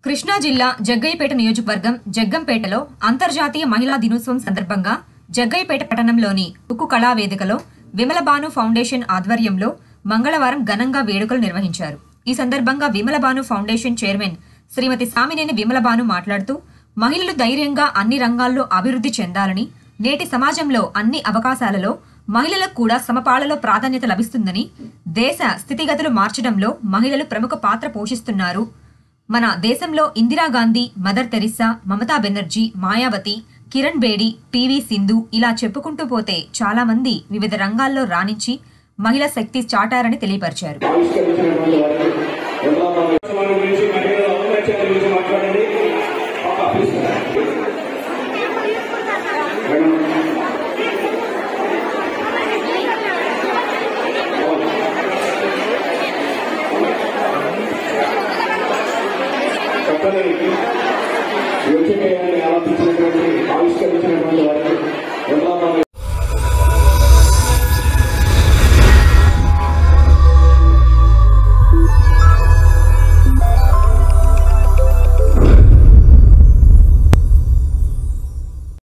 కృష్ణా జిల్లా జగ్గయ్యపేట నియోజకవర్గం జగ్గంపేటలో అంతర్జాతీయ మహిళా దినోత్సవం సందర్భంగా జగ్గయ్యపేట పట్టణంలోని ఉక్కు కళా వేదికలో విమలబాను ఫౌండేషన్ ఆధ్వర్యంలో మంగళవారం ఘనంగా వేడుకలు నిర్వహించారు ఈ సందర్భంగా విమలబాను ఫౌండేషన్ చైర్మన్ శ్రీమతి సామినేని విమలబాను మాట్లాడుతూ మహిళలు ధైర్యంగా అన్ని రంగాల్లో అభివృద్ధి చెందాలని నేటి సమాజంలో అన్ని అవకాశాలలో మహిళలకు కూడా సమపాలలో ప్రాధాన్యత లభిస్తుందని దేశ స్థితిగతులు మార్చడంలో మహిళలు ప్రముఖ పాత్ర పోషిస్తున్నారు మన దేశంలో Indira Gandhi mother Teresa Mamata Banerjee Mayawati Kiran Bedi PV Sindhu ఇలా చెప్పుకుంటూ పోతే చాలా మంది వివిధ రంగాల్లో రాణించి మహిళా శక్తి చాటారని తెలియపరిచారు ఆవిష్కరించినటువంటి వారికి విమలాబాయి ఉత్సవాల గురించి మహిళల ఔన్నత్యాల గురించి మాట్లాడండి పాప ప్లీజ్ మేడం చెప్పండి యోగ్యతని ఆలోచించి